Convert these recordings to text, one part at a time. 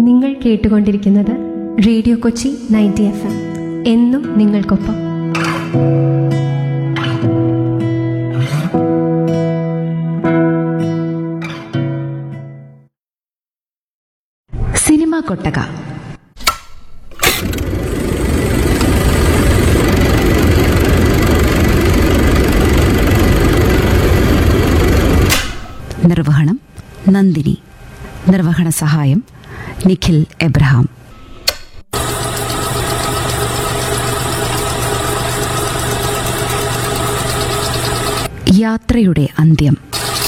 നിങ്ങൾ കേട്ടുകൊണ്ടിരിക്കുന്നത് radio Kochi ninety F M എന്നും നിങ്ങൾക്കൊപ്പം സിനിമാ കൊട്ടക നിർവഹണം നന്ദിനി നിർവഹണ സഹായം നിഖിൽ എബ്രഹാം യാത്രയുടെ അന്ത്യം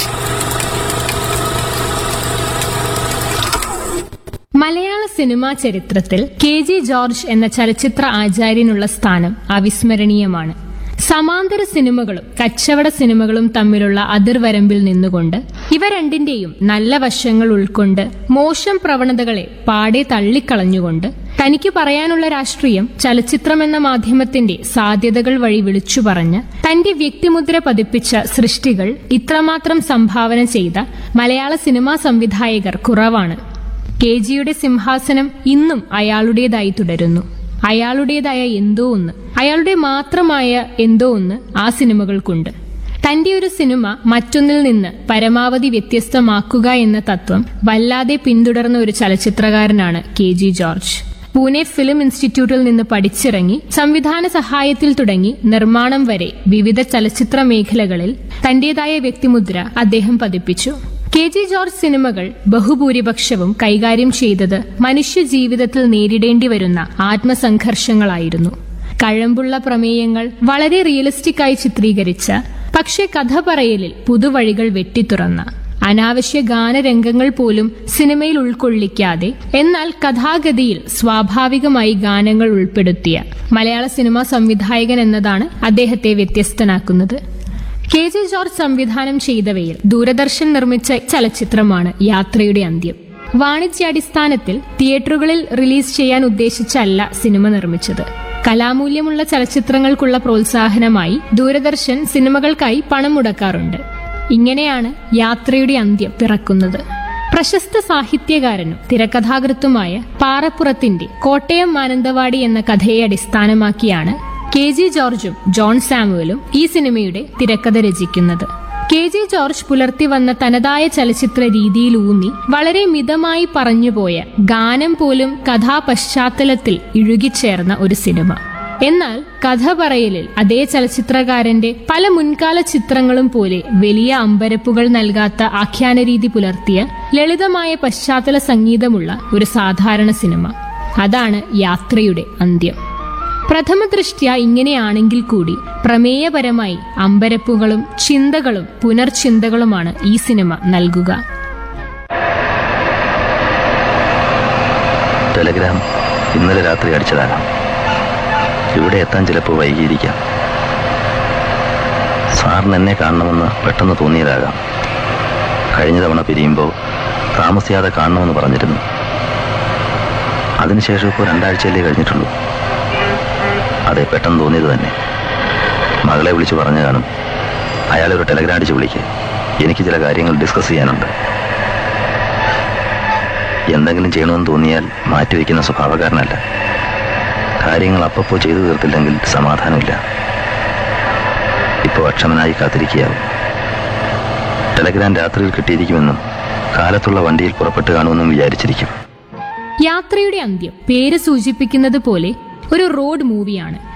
മലയാള സിനിമാ ചരിത്രത്തിൽ കെ ജി ജോർജ് എന്ന ചലച്ചിത്ര ആചാര്യനുള്ള സ്ഥാനം അവിസ്മരണീയമാണ് സമാന്തര സിനിമകളും കച്ചവട സിനിമകളും തമ്മിലുള്ള അതിർവരമ്പിൽ നിന്നുകൊണ്ട് ഇവ രണ്ടിന്റെയും നല്ല വശങ്ങൾ ഉൾക്കൊണ്ട് മോശം പ്രവണതകളെ പാടെ തള്ളിക്കളഞ്ഞുകൊണ്ട് തനിക്ക് പറയാനുള്ള രാഷ്ട്രീയം ചലച്ചിത്രം എന്ന മാധ്യമത്തിന്റെ സാധ്യതകൾ വഴി വിളിച്ചു പറഞ്ഞ് തന്റെ വ്യക്തിമുദ്ര പതിപ്പിച്ച സൃഷ്ടികൾ ഇത്രമാത്രം സംഭാവന ചെയ്ത മലയാള സിനിമാ സംവിധായകർ കുറവാണ് കെ ജിയുടെ സിംഹാസനം ഇന്നും അയാളുടേതായി തുടരുന്നു അയാളുടേതായ എന്തോ ഒന്ന് അയാളുടെ മാത്രമായ എന്തോ ഒന്ന് ആ സിനിമകൾക്കുണ്ട് തന്റെ ഒരു സിനിമ മറ്റൊന്നിൽ നിന്ന് പരമാവധി വ്യത്യസ്തമാക്കുക എന്ന തത്വം വല്ലാതെ പിന്തുടർന്ന ഒരു ചലച്ചിത്രകാരനാണ് K G George Pune film ഇൻസ്റ്റിറ്റ്യൂട്ടിൽ നിന്ന് പഠിച്ചിറങ്ങി സംവിധാന സഹായത്തിൽ തുടങ്ങി നിർമ്മാണം വരെ വിവിധ ചലച്ചിത്ര മേഖലകളിൽ തന്റേതായ വ്യക്തിമുദ്ര അദ്ദേഹം പതിപ്പിച്ചു കെ ജി ജോർജ് സിനിമകൾ ബഹുഭൂരിപക്ഷവും കൈകാര്യം ചെയ്തത് മനുഷ്യ ജീവിതത്തിൽ നേരിടേണ്ടി വരുന്ന ആത്മസംഘർഷങ്ങളായിരുന്നു കഴമ്പുള്ള പ്രമേയങ്ങൾ വളരെ റിയലിസ്റ്റിക് ആയി ചിത്രീകരിച്ച പക്ഷെ കഥ പറയലിൽ പുതുവഴികൾ വെട്ടിത്തുറന്ന അനാവശ്യ ഗാനരംഗങ്ങൾ പോലും സിനിമയിൽ ഉൾക്കൊള്ളിക്കാതെ എന്നാൽ കഥാഗതിയിൽ സ്വാഭാവികമായി ഗാനങ്ങൾ ഉൾപ്പെടുത്തിയ മലയാള സിനിമാ സംവിധായകൻ എന്നതാണ് അദ്ദേഹത്തെ വ്യത്യസ്തനാക്കുന്നത് കെ ജെ ജോർജ് സംവിധാനം ചെയ്തവയിൽ ദൂരദർശൻ നിർമ്മിച്ച ചലച്ചിത്രമാണ് യാത്രയുടെ അന്ത്യം വാണിജ്യാടിസ്ഥാനത്തിൽ തിയേറ്ററുകളിൽ റിലീസ് ചെയ്യാൻ ഉദ്ദേശിച്ചല്ല സിനിമ നിർമ്മിച്ചത് കലാമൂല്യമുള്ള ചലച്ചിത്രങ്ങൾക്കുള്ള പ്രോത്സാഹനമായി ദൂരദർശൻ സിനിമകൾക്കായി പണം മുടക്കാറുണ്ട് ഇങ്ങനെയാണ് യാത്രയുടെ അന്ത്യം പിറക്കുന്നത് പ്രശസ്ത സാഹിത്യകാരനും തിരക്കഥാകൃത്തുമായ പാറപ്പുറത്തിന്റെ കോട്ടയം മാനന്തവാടി എന്ന കഥയെ അടിസ്ഥാനമാക്കിയാണ് കെ ജി ജോർജും ജോൺ സാമുവലും ഈ സിനിമയുടെ തിരക്കഥ രചിക്കുന്നത് കെ ജി ജോർജ് പുലർത്തി വന്ന തനതായ ചലച്ചിത്ര രീതിയിലൂന്നി വളരെ മിതമായി പറഞ്ഞുപോയ ഗാനം പോലും കഥാപശ്ചാത്തലത്തിൽ ഇഴുകിച്ചേർന്ന ഒരു സിനിമ എന്നാൽ കഥ പറയലിൽ അതേ ചലച്ചിത്രകാരന്റെ പല മുൻകാല ചിത്രങ്ങളും പോലെ വലിയ അമ്പരപ്പുകൾ നൽകാത്ത ആഖ്യാന രീതി പുലർത്തിയ ലളിതമായ പശ്ചാത്തല സംഗീതമുള്ള ഒരു സാധാരണ സിനിമ അതാണ് യാത്രയുടെ അന്ത്യം പ്രഥമ ദൃഷ്ട്യ ഇങ്ങനെയാണെങ്കിൽ കൂടി പ്രമേയപരമായി അമ്പരപ്പുകളും ചിന്തകളും പുനർചിന്തകളുമാണ് ഈ സിനിമ നൽകുക ടെലഗ്രാം ഇന്നലെ രാത്രി അടിച്ചതാകാം ഇവിടെ എത്താൻ ചിലപ്പോൾ വൈകിയിരിക്കാം സാറിന് എന്നെ കാണണമെന്ന് പെട്ടെന്ന് തോന്നിയതാകാം കഴിഞ്ഞ തവണ പിരിയുമ്പോൾ താമസിയാതെ കാണണമെന്ന് പറഞ്ഞിരുന്നു അതിനുശേഷം ഇപ്പോൾ രണ്ടാഴ്ചയല്ലേ കഴിഞ്ഞിട്ടുള്ളൂ അതെ പെട്ടെന്ന് തോന്നിയത് തന്നെ മകളെ വിളിച്ച് പറഞ്ഞു കാണും അയാളെ ഒരു ടെലഗ്രാം അടിച്ച് വിളിക്കുക എനിക്ക് ചില കാര്യങ്ങൾ ഡിസ്കസ് ചെയ്യാനുണ്ട് എന്തെങ്കിലും ചെയ്യണമെന്ന് തോന്നിയാൽ മാറ്റിവെക്കുന്ന സ്വഭാവക്കാരനല്ല കാര്യങ്ങൾ അപ്പപ്പോ ചെയ്തു തീർത്തില്ലെങ്കിൽ സമാധാനമില്ല ഇപ്പോൾ അക്ഷമനായി കാത്തിരിക്കുകയാവും ടെലഗ്രാം രാത്രിയിൽ കിട്ടിയിരിക്കുമെന്നും കാലത്തുള്ള വണ്ടിയിൽ പുറപ്പെട്ട് കാണുമെന്നും വിചാരിച്ചിരിക്കും യാത്രയുടെ അന്ത്യം പേര് സൂചിപ്പിക്കുന്നത് പോലെ ഒരു റോഡ് മൂവിയാണ്